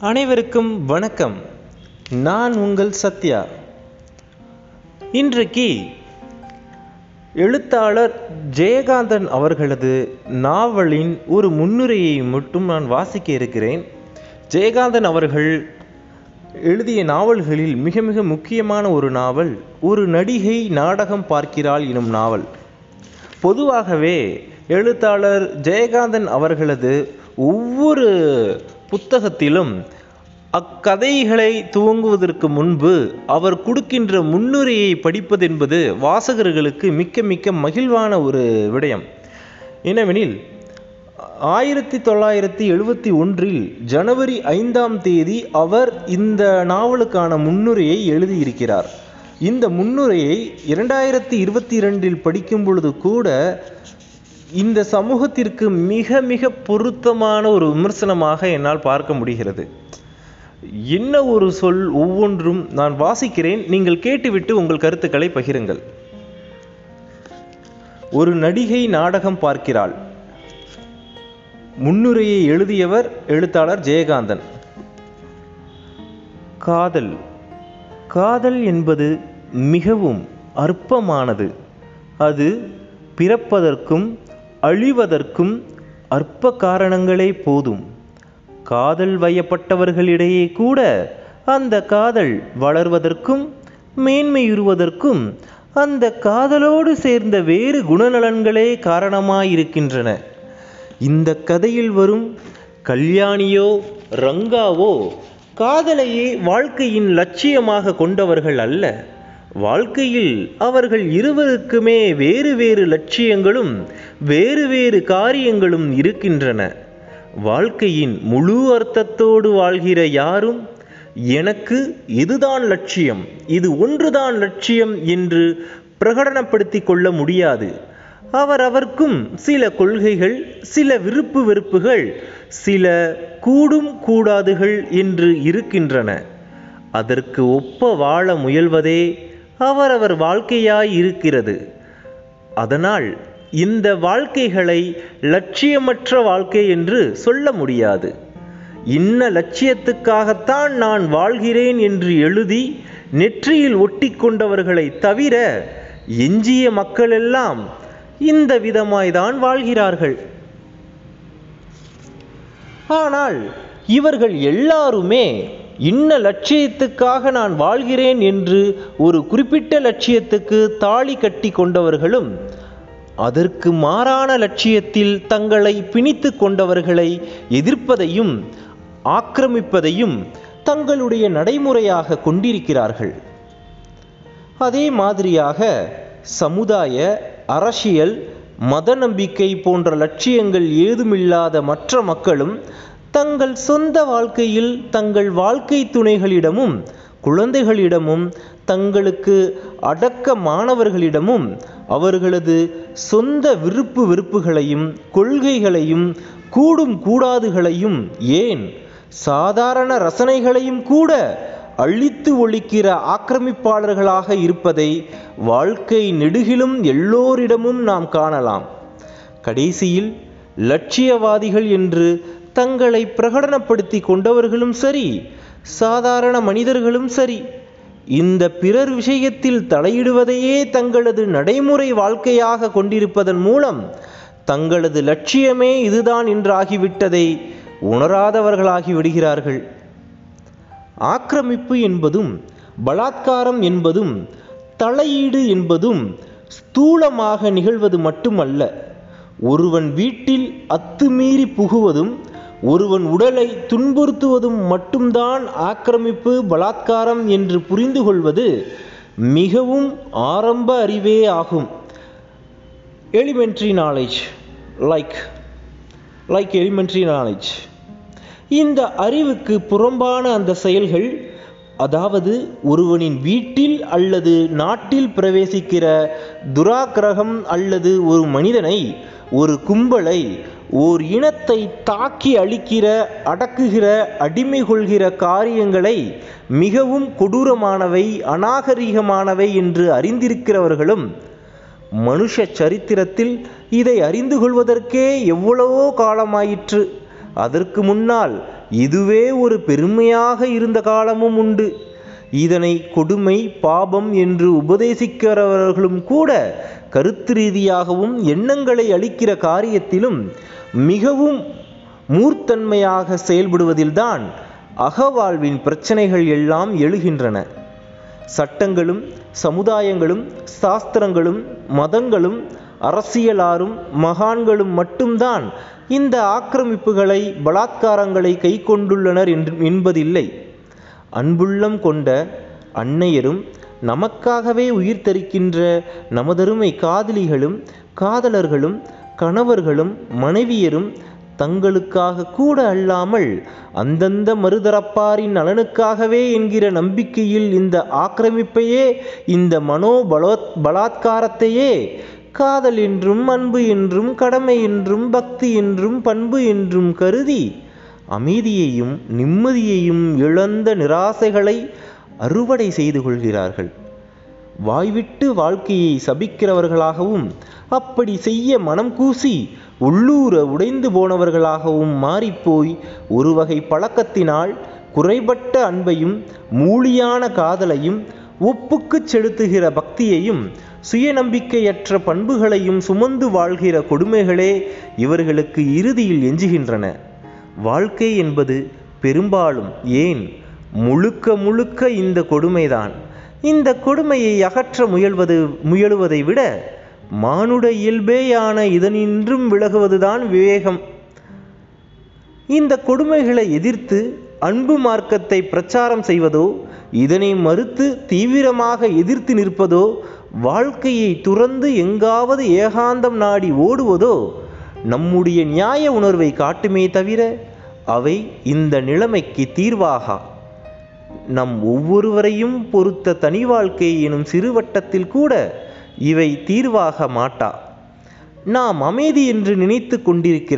அனைவருக்கும் வணக்கம் நான் உங்கள் சத்யா இன்றைக்கு எழுத்தாளர் ஜெயகாந்தன் அவர்களது நாவலின் ஒரு முன்னுரையை மட்டும் நான் வாசிக்க இருக்கிறேன் ஜெயகாந்தன் அவர்கள் எழுதிய நாவல்களில் மிக மிக முக்கியமான ஒரு நாவல் ஒரு நடிகை நாடகம் பார்க்கிறாள் எனும் நாவல் பொதுவாகவே எழுத்தாளர் ஜெயகாந்தன் அவர்களது ஒவ்வொரு புத்தகத்திலும் அக்கதைகளை துவங்குவதற்கு முன்பு அவர் கொடுக்கின்ற முன்னுரையை படிப்பதென்பது வாசகர்களுக்கு மிக்க மிக்க மகிழ்வான ஒரு விடயம் என்னவெனில் ஆயிரத்தி தொள்ளாயிரத்தி எழுபத்தி ஒன்றில் ஜனவரி ஐந்தாம் தேதி அவர் இந்த நாவலுக்கான முன்னுரையை எழுதியிருக்கிறார் இந்த முன்னுரையை இரண்டாயிரத்தி இருபத்தி இரண்டில் படிக்கும் பொழுது கூட இந்த சமூகத்திற்கு மிக மிக பொருத்தமான ஒரு விமர்சனமாக என்னால் பார்க்க முடிகிறது என்ன ஒரு சொல் ஒவ்வொன்றும் நான் வாசிக்கிறேன் நீங்கள் கேட்டுவிட்டு உங்கள் கருத்துக்களை பகிருங்கள் ஒரு நடிகை நாடகம் பார்க்கிறாள் முன்னுரையை எழுதியவர் எழுத்தாளர் ஜெயகாந்தன் காதல் காதல் என்பது மிகவும் அற்பமானது அது பிறப்பதற்கும் அழிவதற்கும் அற்ப காரணங்களே போதும் காதல் வயப்பட்டவர்களிடையே கூட அந்த காதல் வளர்வதற்கும் மேன்மையுறுவதற்கும் அந்த காதலோடு சேர்ந்த வேறு குணநலன்களே காரணமாயிருக்கின்றன இந்த கதையில் வரும் கல்யாணியோ ரங்காவோ காதலையே வாழ்க்கையின் லட்சியமாக கொண்டவர்கள் அல்ல வாழ்க்கையில் அவர்கள் இருவருக்குமே வேறு வேறு லட்சியங்களும் வேறு வேறு காரியங்களும் இருக்கின்றன வாழ்க்கையின் முழு அர்த்தத்தோடு வாழ்கிற யாரும் எனக்கு இதுதான் லட்சியம் இது ஒன்றுதான் லட்சியம் என்று பிரகடனப்படுத்தி கொள்ள முடியாது அவரவர்க்கும் சில கொள்கைகள் சில விருப்பு வெறுப்புகள் சில கூடும் கூடாதுகள் என்று இருக்கின்றன அதற்கு ஒப்ப வாழ முயல்வதே அவரவர் வாழ்க்கையாய் இருக்கிறது அதனால் இந்த வாழ்க்கைகளை லட்சியமற்ற வாழ்க்கை என்று சொல்ல முடியாது இன்ன லட்சியத்துக்காகத்தான் நான் வாழ்கிறேன் என்று எழுதி நெற்றியில் ஒட்டி கொண்டவர்களை தவிர எஞ்சிய மக்களெல்லாம் இந்த விதமாய்தான் வாழ்கிறார்கள் ஆனால் இவர்கள் எல்லாருமே இன்ன லட்சியத்துக்காக நான் வாழ்கிறேன் என்று ஒரு குறிப்பிட்ட லட்சியத்துக்கு தாலி கட்டி கொண்டவர்களும் அதற்கு மாறான லட்சியத்தில் தங்களை பிணித்து கொண்டவர்களை எதிர்ப்பதையும் ஆக்கிரமிப்பதையும் தங்களுடைய நடைமுறையாக கொண்டிருக்கிறார்கள் அதே மாதிரியாக சமுதாய அரசியல் மத நம்பிக்கை போன்ற லட்சியங்கள் ஏதுமில்லாத மற்ற மக்களும் தங்கள் சொந்த வாழ்க்கையில் தங்கள் வாழ்க்கை துணைகளிடமும் குழந்தைகளிடமும் தங்களுக்கு அடக்க மாணவர்களிடமும் அவர்களது சொந்த விருப்பு வெறுப்புகளையும் கொள்கைகளையும் கூடும் கூடாதுகளையும் ஏன் சாதாரண ரசனைகளையும் கூட அழித்து ஒழிக்கிற ஆக்கிரமிப்பாளர்களாக இருப்பதை வாழ்க்கை நெடுகிலும் எல்லோரிடமும் நாம் காணலாம் கடைசியில் லட்சியவாதிகள் என்று தங்களை பிரகடனப்படுத்தி கொண்டவர்களும் சரி சாதாரண மனிதர்களும் சரி இந்த பிறர் விஷயத்தில் தலையிடுவதையே தங்களது நடைமுறை வாழ்க்கையாக கொண்டிருப்பதன் மூலம் தங்களது லட்சியமே இதுதான் என்றாகிவிட்டதை உணராதவர்களாகி விடுகிறார்கள் ஆக்கிரமிப்பு என்பதும் பலாத்காரம் என்பதும் தலையீடு என்பதும் ஸ்தூலமாக நிகழ்வது மட்டுமல்ல ஒருவன் வீட்டில் அத்துமீறி புகுவதும் ஒருவன் உடலை துன்புறுத்துவதும் மட்டும்தான் ஆக்கிரமிப்பு பலாத்காரம் என்று புரிந்து கொள்வது மிகவும் ஆரம்ப அறிவே ஆகும் elementary knowledge like like elementary knowledge இந்த அறிவுக்கு புறம்பான அந்த செயல்கள் அதாவது ஒருவனின் வீட்டில் அல்லது நாட்டில் பிரவேசிக்கிற துராக்கிரகம் அல்லது ஒரு மனிதனை ஒரு கும்பலை ஓர் இனத்தை தாக்கி அழிக்கிற அடக்குகிற அடிமை கொள்கிற காரியங்களை மிகவும் கொடூரமானவை அநாகரிகமானவை என்று அறிந்திருக்கிறவர்களும் மனுஷ சரித்திரத்தில் இதை அறிந்து கொள்வதற்கே எவ்வளவோ காலமாயிற்று அதற்கு முன்னால் இதுவே ஒரு பெருமையாக இருந்த காலமும் உண்டு இதனை கொடுமை பாபம் என்று உபதேசிக்கிறவர்களும் கூட கருத்து ரீதியாகவும் எண்ணங்களை அளிக்கிற காரியத்திலும் மிகவும் மூர்த்தன்மையாக செயல்படுவதில்தான் அகவாழ்வின் பிரச்சனைகள் எல்லாம் எழுகின்றன சட்டங்களும் சமுதாயங்களும் சாஸ்திரங்களும் மதங்களும் அரசியலாரும் மகான்களும் மட்டும்தான் இந்த ஆக்கிரமிப்புகளை பலாத்காரங்களை கை கொண்டுள்ளனர் என்று என்பதில்லை அன்புள்ளம் கொண்ட அன்னையரும் நமக்காகவே உயிர் தரிக்கின்ற நமதருமை காதலிகளும் காதலர்களும் கணவர்களும் மனைவியரும் தங்களுக்காக கூட அல்லாமல் அந்தந்த மறுதரப்பாரின் நலனுக்காகவே என்கிற நம்பிக்கையில் இந்த ஆக்கிரமிப்பையே இந்த மனோ பலோ பலாத்காரத்தையே காதல் என்றும் அன்பு என்றும் கடமை என்றும் பக்தி என்றும் பண்பு என்றும் கருதி அமைதியையும் நிம்மதியையும் இழந்த நிராசைகளை அறுவடை செய்து கொள்கிறார்கள் வாய்விட்டு வாழ்க்கையை சபிக்கிறவர்களாகவும் அப்படி செய்ய மனம் கூசி உள்ளூர உடைந்து போனவர்களாகவும் மாறிப்போய் ஒரு வகை பழக்கத்தினால் குறைபட்ட அன்பையும் மூலியான காதலையும் ஒப்புக்குச் செலுத்துகிற பக்தியையும் சுயநம்பிக்கையற்ற பண்புகளையும் சுமந்து வாழ்கிற கொடுமைகளே இவர்களுக்கு இறுதியில் எஞ்சுகின்றன வாழ்க்கை என்பது பெரும்பாலும் ஏன் முழுக்க முழுக்க இந்த கொடுமைதான் இந்த கொடுமையை அகற்ற முயல்வது முயலுவதை விட மானுட இயல்பேயான இதனின்றும் விலகுவதுதான் விவேகம் இந்த கொடுமைகளை எதிர்த்து அன்பு மார்க்கத்தை பிரச்சாரம் செய்வதோ இதனை மறுத்து தீவிரமாக எதிர்த்து நிற்பதோ வாழ்க்கையை துறந்து எங்காவது ஏகாந்தம் நாடி ஓடுவதோ நம்முடைய நியாய உணர்வை காட்டுமே தவிர அவை இந்த நிலைமைக்கு தீர்வாகா நம் ஒவ்வொருவரையும் பொறுத்த தனி வாழ்க்கை எனும் சிறுவட்டத்தில் கூட இவை தீர்வாக மாட்டா நாம் அமைதி என்று நினைத்து கொண்டிருக்கிற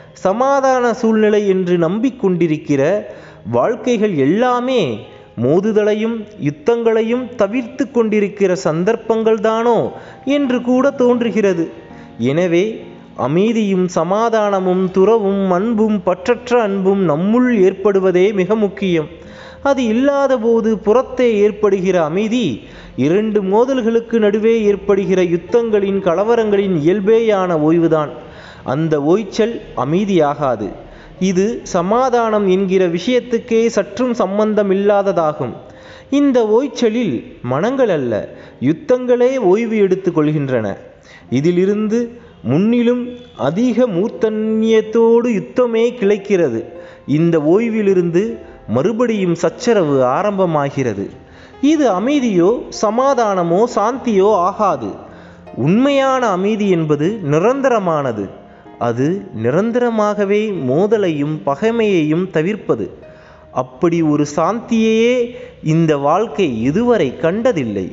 சமாதான சூழ்நிலை என்று நம்பிக்கொண்டிருக்கிற வாழ்க்கைகள் எல்லாமே மோதுதலையும் யுத்தங்களையும் தவிர்த்து கொண்டிருக்கிற சந்தர்ப்பங்கள் தானோ என்று கூட தோன்றுகிறது எனவே அமைதியும் சமாதானமும் துறவும் அன்பும் பற்றற்ற அன்பும் நம்முள் ஏற்படுவதே மிக முக்கியம் அது இல்லாத போது புறத்தே ஏற்படுகிற அமைதி இரண்டு மோதல்களுக்கு நடுவே ஏற்படுகிற யுத்தங்களின் கலவரங்களின் இயல்பேயான ஓய்வுதான் அந்த ஓய்ச்சல் அமைதியாகாது இது சமாதானம் என்கிற விஷயத்துக்கே சற்றும் சம்பந்தமில்லாததாகும் இந்த ஓய்ச்சலில் மனங்கள் அல்ல யுத்தங்களே ஓய்வு எடுத்துக் கொள்கின்றன இதிலிருந்து முன்னிலும் அதிக மூர்த்தன்யத்தோடு யுத்தமே கிளைக்கிறது இந்த ஓய்விலிருந்து மறுபடியும் சச்சரவு ஆரம்பமாகிறது இது அமைதியோ சமாதானமோ சாந்தியோ ஆகாது உண்மையான அமைதி என்பது நிரந்தரமானது அது நிரந்தரமாகவே மோதலையும் பகைமையையும் தவிர்ப்பது அப்படி ஒரு சாந்தியையே இந்த வாழ்க்கை இதுவரை கண்டதில்லை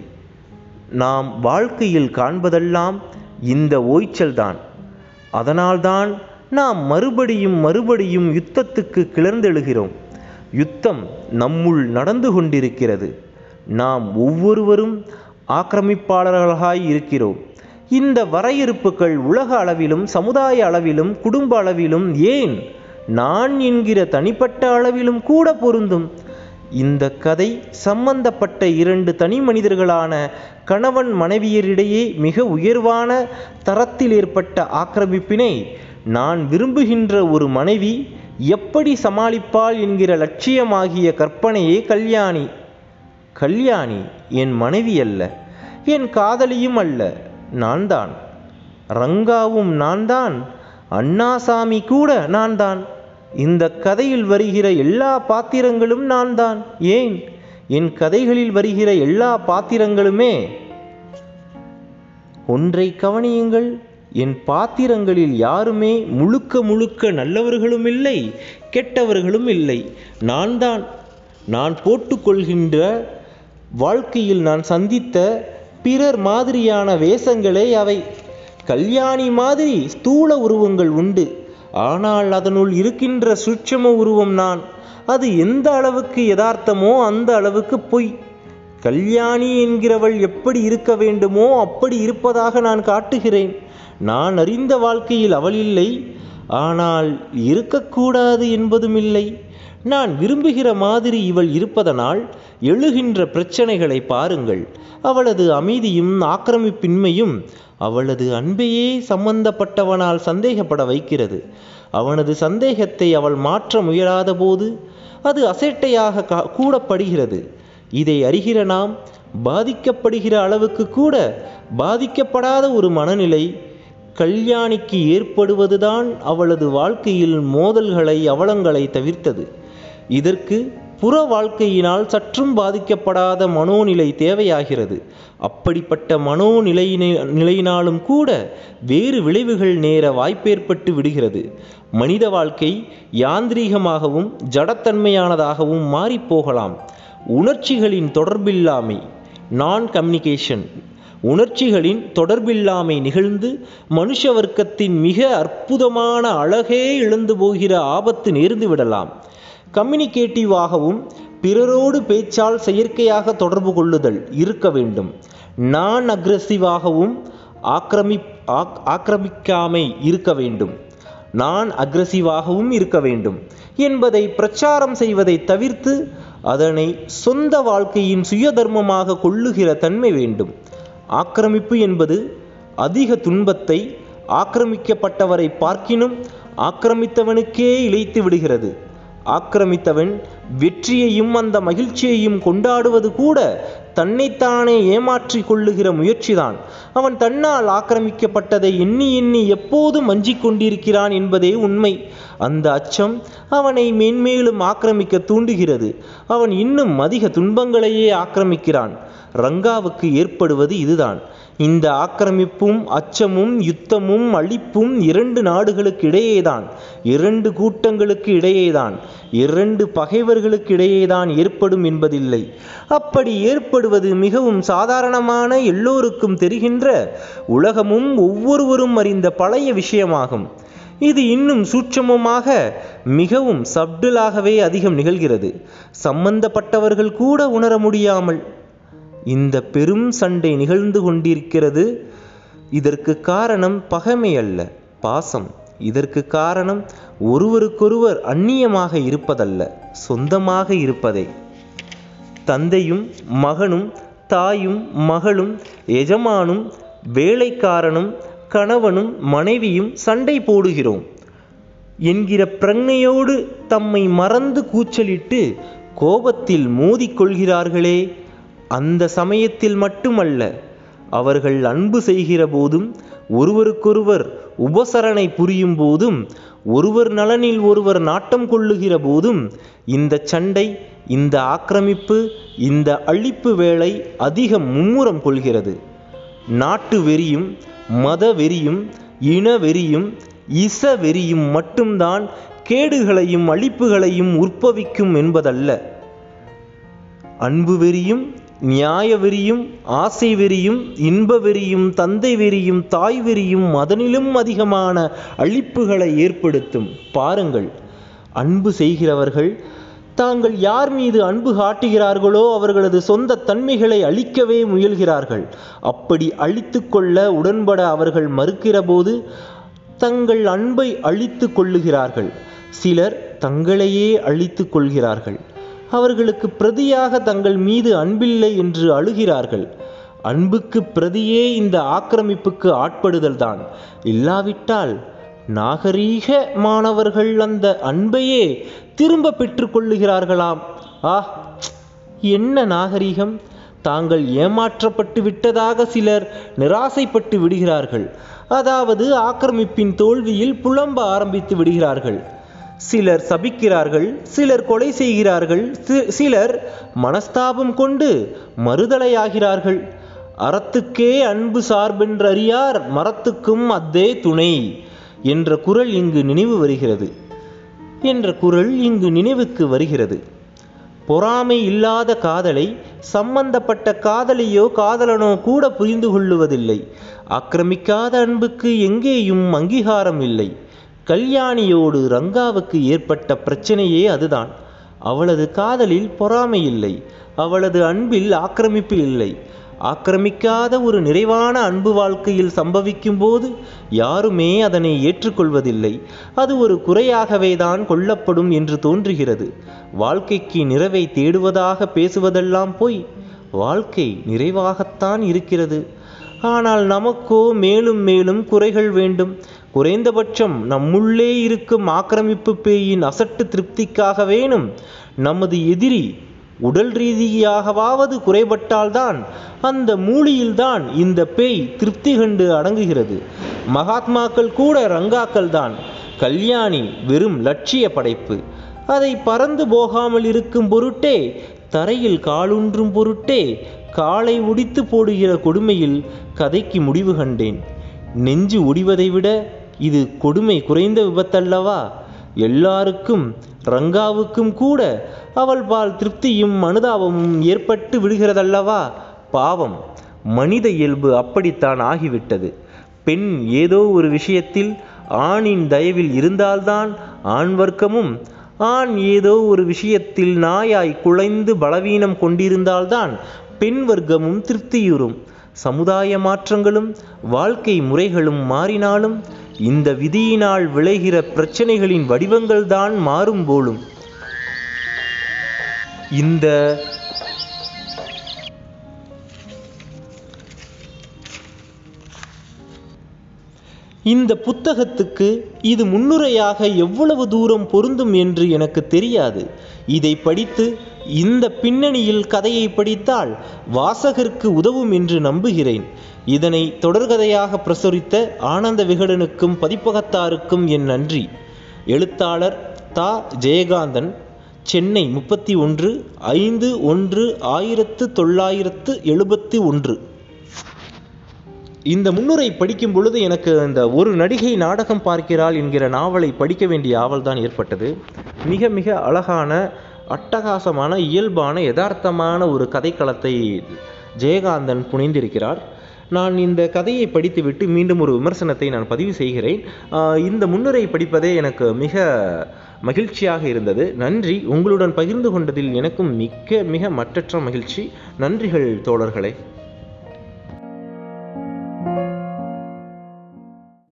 நாம் வாழ்க்கையில் காண்பதெல்லாம் இந்த ஓய்ச்சல்தான் அதனால்தான் நாம் மறுபடியும் மறுபடியும் யுத்தத்துக்கு கிளர்ந்தெழுகிறோம் யுத்தம் நம்முள் நடந்து கொண்டிருக்கிறது நாம் ஒவ்வொருவரும் ஆக்கிரமிப்பாளர்களாய் இருக்கிறோம் இந்த வரையறுப்புகள் உலக அளவிலும் சமுதாய அளவிலும் குடும்ப அளவிலும் ஏன் நான் என்கிற தனிப்பட்ட அளவிலும் கூட பொருந்தும் இந்த கதை சம்பந்தப்பட்ட இரண்டு தனி மனிதர்களான கணவன் மனைவியரிடையே மிக உயர்வான தரத்தில் ஏற்பட்ட ஆக்கிரமிப்பினை நான் விரும்புகின்ற ஒரு மனைவி எப்படி சமாளிப்பாள் என்கிற லட்சியமாகிய கற்பனையே கல்யாணி கல்யாணி என் மனைவி அல்ல என் காதலியும் அல்ல நான் தான் ரங்காவும் நான் தான் அண்ணாசாமி கூட நான் தான் இந்த கதையில் வருகிற எல்லா பாத்திரங்களும் நான் தான் ஏன் என் கதைகளில் வருகிற எல்லா பாத்திரங்களுமே ஒன்றை கவனியுங்கள் என் பாத்திரங்களில் யாருமே முழுக்க முழுக்க நல்லவர்களும் இல்லை கெட்டவர்களும் இல்லை நான் தான் நான் போட்டுக்கொள்கின்ற வாழ்க்கையில் நான் சந்தித்த பிறர் மாதிரியான வேஷங்களே அவை கல்யாணி மாதிரி ஸ்தூல உருவங்கள் உண்டு ஆனால் அதனுள் இருக்கின்ற சூட்சம உருவம் நான் அது எந்த அளவுக்கு யதார்த்தமோ அந்த அளவுக்கு பொய் கல்யாணி என்கிறவள் எப்படி இருக்க வேண்டுமோ அப்படி இருப்பதாக நான் காட்டுகிறேன் நான் அறிந்த வாழ்க்கையில் அவள் இல்லை ஆனால் இருக்கக்கூடாது என்பதும் இல்லை நான் விரும்புகிற மாதிரி இவள் இருப்பதனால் எழுகின்ற பிரச்சனைகளை பாருங்கள் அவளது அமைதியும் ஆக்கிரமிப்பின்மையும் அவளது அன்பையே சம்பந்தப்பட்டவனால் சந்தேகப்பட வைக்கிறது அவனது சந்தேகத்தை அவள் மாற்ற முயலாத போது அது அசட்டையாக கா- கூடப்படுகிறது இதை அறிகிற நாம் பாதிக்கப்படுகிற அளவுக்கு கூட பாதிக்கப்படாத ஒரு மனநிலை கல்யாணிக்கு ஏற்படுவதுதான் அவளது வாழ்க்கையில் மோதல்களை அவலங்களை தவிர்த்தது இதற்கு புற வாழ்க்கையினால் சற்றும் பாதிக்கப்படாத மனோநிலை தேவையாகிறது அப்படிப்பட்ட மனோநிலையினை நிலையினாலும் கூட வேறு விளைவுகள் நேர வாய்ப்பேற்பட்டு விடுகிறது மனித வாழ்க்கை யாந்திரீகமாகவும் ஜடத்தன்மையானதாகவும் மாறிப்போகலாம் உணர்ச்சிகளின் தொடர்பில்லாமை நான் கம்யூனிகேஷன் உணர்ச்சிகளின் தொடர்பில்லாமை நிகழ்ந்து மனுஷ வர்க்கத்தின் மிக அற்புதமான அழகே இழந்து போகிற ஆபத்து நேர்ந்து விடலாம் கம்யூனிகேட்டிவாகவும் பிறரோடு பேச்சால் செயற்கையாக தொடர்பு கொள்ளுதல் இருக்க வேண்டும் நான் அக்ரஸிவாகவும் ஆக்கிரமி ஆக்- ஆக்கிரமிக்காமை இருக்க வேண்டும் நான் அக்ரஸிவாகவும் இருக்க வேண்டும் என்பதை பிரச்சாரம் செய்வதை தவிர்த்து அதனை சொந்த வாழ்க்கையின் சுயதர்மமாக கொள்ளுகிற தன்மை வேண்டும் ஆக்கிரமிப்பு என்பது அதிக துன்பத்தை ஆக்கிரமிக்கப்பட்டவரை பார்க்கினும் ஆக்கிரமித்தவனுக்கே இழைத்து விடுகிறது ஆக்கிரமித்தவன் வெற்றியையும் அந்த மகிழ்ச்சியையும் கொண்டாடுவது கூட தன்னைத்தானே ஏமாற்றிக் கொள்ளுகிற முயற்சிதான் அவன் தன்னால் ஆக்கிரமிக்கப்பட்டதை எண்ணி எண்ணி எப்போதும் மஞ்சிக் கொண்டிருக்கிறான் என்பதே உண்மை அந்த அச்சம் அவனை மேன்மேலும் ஆக்கிரமிக்க தூண்டுகிறது அவன் இன்னும் அதிக துன்பங்களையே ஆக்கிரமிக்கிறான் ரங்காவுக்கு ஏற்படுவது இதுதான் இந்த ஆக்கிரமிப்பும் அச்சமும் யுத்தமும் அழிப்பும் இரண்டு நாடுகளுக்கு இடையேதான் இரண்டு கூட்டங்களுக்கு இடையேதான் இரண்டு பகைவர்களுக்கு இடையேதான் ஏற்படும் என்பதில்லை அப்படி ஏற்படுவது மிகவும் சாதாரணமான எல்லோருக்கும் தெரிகின்ற உலகமும் ஒவ்வொருவரும் அறிந்த பழைய விஷயமாகும் இது இன்னும் சூட்சமமாக மிகவும் சப்டிலாகவே அதிகம் நிகழ்கிறது சம்பந்தப்பட்டவர்கள் கூட உணர முடியாமல் இந்த பெரும் சண்டை நிகழ்ந்து கொண்டிருக்கிறது இதற்கு காரணம் பகைமை அல்ல பாசம் இதற்கு காரணம் ஒருவருக்கொருவர் அந்நியமாக இருப்பதல்ல சொந்தமாக இருப்பதே தந்தையும் மகனும் தாயும் மகளும் எஜமானும் வேலைக்காரனும் கணவனும் மனைவியும் சண்டை போடுகிறோம் என்கிற பிரಜ್ஞையோடு தம்மை மறந்து கூச்சலிட்டு கோபத்தில் மோதிக்கொள்கிறார்களே அந்த சமயத்தில் மட்டுமல்ல அவர்கள் அன்பு செய்கிற போதும் ஒருவருக்கொருவர் உபசரணை புரியும் போதும் ஒருவர் நலனில் ஒருவர் நாட்டம் கொள்ளுகிற போதும் இந்த சண்டை இந்த ஆக்கிரமிப்பு இந்த அழிப்பு வேலை அதிக மும்முரம் கொள்கிறது நாட்டு வெறியும் மத வெறியும் இன வெறியும் இச வெறியும் மட்டும்தான் கேடுகளையும் அழிப்புகளையும் உற்பவிக்கும் என்பதல்ல அன்பு வெறியும் நியாய வெறியும் ஆசை வெறியும் இன்ப வெறியும் தந்தை வெறியும் தாய் வெறியும் அதனிலும் அதிகமான அழிப்புகளை ஏற்படுத்தும் பாருங்கள் அன்பு செய்கிறவர்கள் தாங்கள் யார் மீது அன்பு காட்டுகிறார்களோ அவர்களது சொந்த தன்மைகளை அழிக்கவே முயல்கிறார்கள் அப்படி அழித்து கொள்ள உடன்பட அவர்கள் மறுக்கிறபோது தங்கள் அன்பை அழித்து கொள்ளுகிறார்கள் சிலர் தங்களையே அழித்து கொள்கிறார்கள் அவர்களுக்கு பிரதியாக தங்கள் மீது அன்பில்லை என்று அழுகிறார்கள் அன்புக்கு பிரதியே இந்த ஆக்கிரமிப்புக்கு ஆட்படுதல்தான் இல்லாவிட்டால் நாகரீக மாணவர்கள் அந்த அன்பையே திரும்ப பெற்றுக்கொள்ளுகிறார்களாம் ஆ என்ன நாகரீகம் தாங்கள் ஏமாற்றப்பட்டு விட்டதாக சிலர் நிராசைப்பட்டு விடுகிறார்கள் அதாவது ஆக்கிரமிப்பின் தோல்வியில் புலம்ப ஆரம்பித்து விடுகிறார்கள் சிலர் சபிக்கிறார்கள் சிலர் கொலை செய்கிறார்கள் சி- சிலர் மனஸ்தாபம் கொண்டு மறுதலையாகிறார்கள் அறத்துக்கே அன்பு சார்பென்றறியார் மரத்துக்கும் அத்தே துணை என்ற குரல் இங்கு நினைவு வருகிறது என்ற குரல் இங்கு நினைவுக்கு வருகிறது பொறாமை இல்லாத காதலை சம்பந்தப்பட்ட காதலியோ காதலனோ கூட புரிந்து கொள்ளுவதில்லை ஆக்கிரமிக்காத அன்புக்கு எங்கேயும் அங்கீகாரம் இல்லை கல்யாணியோடு ரங்காவுக்கு ஏற்பட்ட பிரச்சனையே அதுதான் அவளது காதலில் பொறாமை இல்லை அவளது அன்பில் ஆக்கிரமிப்பு இல்லை ஆக்கிரமிக்காத ஒரு நிறைவான அன்பு வாழ்க்கையில் சம்பவிக்கும் போது யாருமே அதனை ஏற்றுக்கொள்வதில்லை அது ஒரு குறையாகவே தான் கொள்ளப்படும் என்று தோன்றுகிறது வாழ்க்கைக்கு நிறைவை தேடுவதாக பேசுவதெல்லாம் போய் வாழ்க்கை நிறைவாகத்தான் இருக்கிறது ஆனால் நமக்கோ மேலும் மேலும் குறைகள் வேண்டும் குறைந்தபட்சம் நம்முள்ளே இருக்கும் ஆக்கிரமிப்பு பேயின் அசட்டு திருப்திக்காக வேணும் நமது எதிரி உடல் ரீதியாகவாவது குறைபட்டால்தான் அந்த மூலியில்தான் இந்த பேய் திருப்தி கண்டு அடங்குகிறது மகாத்மாக்கள் கூட ரங்காக்கள் தான் கல்யாணி வெறும் லட்சிய படைப்பு அதை பறந்து போகாமல் இருக்கும் பொருட்டே தரையில் காலூன்றும் பொருட்டே காலை ஒடித்து போடுகிற கொடுமையில் கதைக்கு முடிவு கண்டேன் நெஞ்சு ஒடிவதை விட இது கொடுமை குறைந்த விபத்தல்லவா எல்லாருக்கும் ரங்காவுக்கும் கூட அவள் பால் திருப்தியும் அனுதாபமும் ஏற்பட்டு விடுகிறதல்லவா பாவம் மனித இயல்பு அப்படித்தான் ஆகிவிட்டது பெண் ஏதோ ஒரு விஷயத்தில் ஆணின் தயவில் இருந்தால்தான் ஆண் வர்க்கமும் ஆண் ஏதோ ஒரு விஷயத்தில் நாயாய் குலைந்து பலவீனம் கொண்டிருந்தால்தான் பெண் வர்க்கமும் திருப்தியுறும் சமுதாய மாற்றங்களும் வாழ்க்கை முறைகளும் மாறினாலும் இந்த விதியினால் விளைகிற பிரச்சனைகளின் வடிவங்கள் தான் மாறும் போலும் இந்த இந்த புத்தகத்துக்கு இது முன்னுரையாக எவ்வளவு தூரம் பொருந்தும் என்று எனக்கு தெரியாது இதை படித்து இந்த பின்னணியில் கதையை படித்தால் வாசகருக்கு உதவும் என்று நம்புகிறேன் இதனை தொடர்கதையாக பிரசுரித்த ஆனந்த விகடனுக்கும் பதிப்பகத்தாருக்கும் என் நன்றி எழுத்தாளர் தா ஜெயகாந்தன் சென்னை முப்பத்தி ஒன்று ஐந்து ஒன்று ஆயிரத்து தொள்ளாயிரத்து எழுபத்தி ஒன்று இந்த முன்னுரை படிக்கும் பொழுது எனக்கு இந்த ஒரு நடிகை நாடகம் பார்க்கிறாள் என்கிற நாவலை படிக்க வேண்டிய ஆவல் தான் ஏற்பட்டது மிக மிக அழகான அட்டகாசமான இயல்பான யதார்த்தமான ஒரு கதைக்களத்தை ஜெயகாந்தன் புனைந்திருக்கிறார் நான் இந்த கதையை படித்துவிட்டு மீண்டும் ஒரு விமர்சனத்தை நான் பதிவு செய்கிறேன் ஆஹ் இந்த முன்னுரை படிப்பதே எனக்கு மிக மகிழ்ச்சியாக இருந்தது நன்றி உங்களுடன் பகிர்ந்து கொண்டதில் எனக்கும் மிக்க மிக மற்றற்ற மகிழ்ச்சி நன்றிகள் தோழர்களே